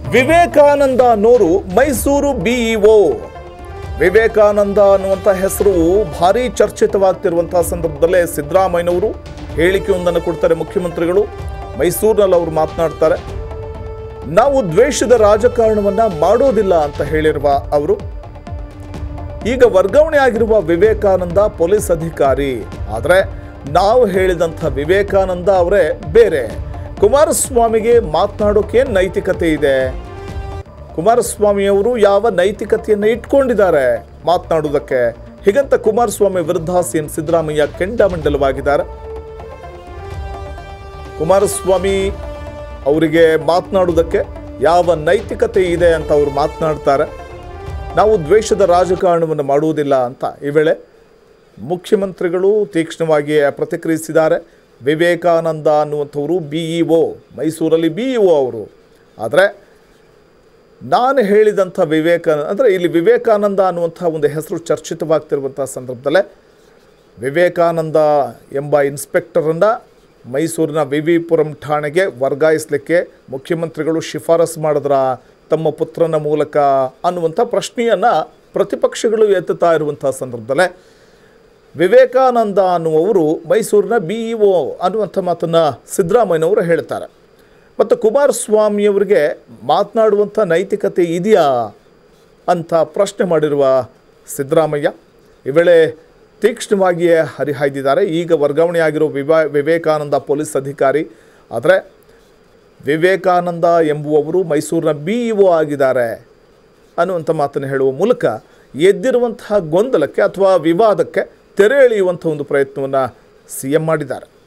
ವಿವೇಕಾನಂದ ಅನ್ನೋರು ಮೈಸೂರು ಬಿಇಒ ವಿವೇಕಾನಂದ ಅನ್ನುವಂಥ ಹೆಸರು ಭಾರಿ ಚರ್ಚಿತವಾಗ್ತಿರುವಂತಹ ಸಂದರ್ಭದಲ್ಲೇ ಸಿದ್ದರಾಮಯ್ಯನವರು ಹೇಳಿಕೆಯೊಂದನ್ನು ಕೊಡ್ತಾರೆ ಮುಖ್ಯಮಂತ್ರಿಗಳು ಮೈಸೂರಿನಲ್ಲಿ ಅವರು ಮಾತನಾಡ್ತಾರೆ ನಾವು ದ್ವೇಷದ ರಾಜಕಾರಣವನ್ನ ಮಾಡೋದಿಲ್ಲ ಅಂತ ಹೇಳಿರುವ ಅವರು ಈಗ ವರ್ಗಾವಣೆ ಆಗಿರುವ ವಿವೇಕಾನಂದ ಪೊಲೀಸ್ ಅಧಿಕಾರಿ ಆದರೆ ನಾವು ಹೇಳಿದಂಥ ವಿವೇಕಾನಂದ ಅವರೇ ಬೇರೆ ಕುಮಾರಸ್ವಾಮಿಗೆ ಮಾತನಾಡೋಕೆ ನೈತಿಕತೆ ಇದೆ ಕುಮಾರಸ್ವಾಮಿಯವರು ಯಾವ ನೈತಿಕತೆಯನ್ನು ಇಟ್ಕೊಂಡಿದ್ದಾರೆ ಮಾತನಾಡುವುದಕ್ಕೆ ಹೀಗಂತ ಕುಮಾರಸ್ವಾಮಿ ವಿರುದ್ಧ ಸಿಎಂ ಸಿದ್ದರಾಮಯ್ಯ ಕೆಂಡಾಮಂಡಲವಾಗಿದ್ದಾರೆ ಕುಮಾರಸ್ವಾಮಿ ಅವರಿಗೆ ಮಾತನಾಡುವುದಕ್ಕೆ ಯಾವ ನೈತಿಕತೆ ಇದೆ ಅಂತ ಅವರು ಮಾತನಾಡ್ತಾರೆ ನಾವು ದ್ವೇಷದ ರಾಜಕಾರಣವನ್ನು ಮಾಡುವುದಿಲ್ಲ ಅಂತ ಈ ವೇಳೆ ಮುಖ್ಯಮಂತ್ರಿಗಳು ತೀಕ್ಷ್ಣವಾಗಿ ಪ್ರತಿಕ್ರಿಯಿಸಿದ್ದಾರೆ ವಿವೇಕಾನಂದ ಅನ್ನುವಂಥವರು ಬಿ ಇ ಒ ಮೈಸೂರಲ್ಲಿ ಬಿ ಇ ಒ ಅವರು ಆದರೆ ನಾನು ಹೇಳಿದಂಥ ವಿವೇಕಾನಂದ ಅಂದರೆ ಇಲ್ಲಿ ವಿವೇಕಾನಂದ ಅನ್ನುವಂಥ ಒಂದು ಹೆಸರು ಚರ್ಚಿತವಾಗ್ತಿರುವಂಥ ಸಂದರ್ಭದಲ್ಲೇ ವಿವೇಕಾನಂದ ಎಂಬ ಇನ್ಸ್ಪೆಕ್ಟರನ್ನು ಮೈಸೂರಿನ ವಿ ವಿ ಪುರಂ ಠಾಣೆಗೆ ವರ್ಗಾಯಿಸಲಿಕ್ಕೆ ಮುಖ್ಯಮಂತ್ರಿಗಳು ಶಿಫಾರಸು ಮಾಡಿದ್ರ ತಮ್ಮ ಪುತ್ರನ ಮೂಲಕ ಅನ್ನುವಂಥ ಪ್ರಶ್ನೆಯನ್ನು ಪ್ರತಿಪಕ್ಷಗಳು ಎತ್ತುತ್ತಾ ಇರುವಂಥ ಸಂದರ್ಭದಲ್ಲೇ ವಿವೇಕಾನಂದ ಅನ್ನುವವರು ಮೈಸೂರಿನ ಬಿ ಇ ಒ ಅನ್ನುವಂಥ ಮಾತನ್ನು ಸಿದ್ದರಾಮಯ್ಯನವರು ಹೇಳ್ತಾರೆ ಮತ್ತು ಕುಮಾರಸ್ವಾಮಿಯವರಿಗೆ ಮಾತನಾಡುವಂಥ ನೈತಿಕತೆ ಇದೆಯಾ ಅಂತ ಪ್ರಶ್ನೆ ಮಾಡಿರುವ ಸಿದ್ದರಾಮಯ್ಯ ಈ ವೇಳೆ ತೀಕ್ಷ್ಣವಾಗಿಯೇ ಹರಿಹಾಯ್ದಿದ್ದಾರೆ ಈಗ ವರ್ಗಾವಣೆಯಾಗಿರೋ ವಿವಾ ವಿವೇಕಾನಂದ ಪೊಲೀಸ್ ಅಧಿಕಾರಿ ಆದರೆ ವಿವೇಕಾನಂದ ಎಂಬುವವರು ಮೈಸೂರಿನ ಬಿ ಇ ಒ ಆಗಿದ್ದಾರೆ ಅನ್ನುವಂಥ ಮಾತನ್ನು ಹೇಳುವ ಮೂಲಕ ಎದ್ದಿರುವಂತಹ ಗೊಂದಲಕ್ಕೆ ಅಥವಾ ವಿವಾದಕ್ಕೆ ತೆರೆ ಎಳೆಯುವಂಥ ಒಂದು ಪ್ರಯತ್ನವನ್ನು ಸಿ ಎಂ ಮಾಡಿದ್ದಾರೆ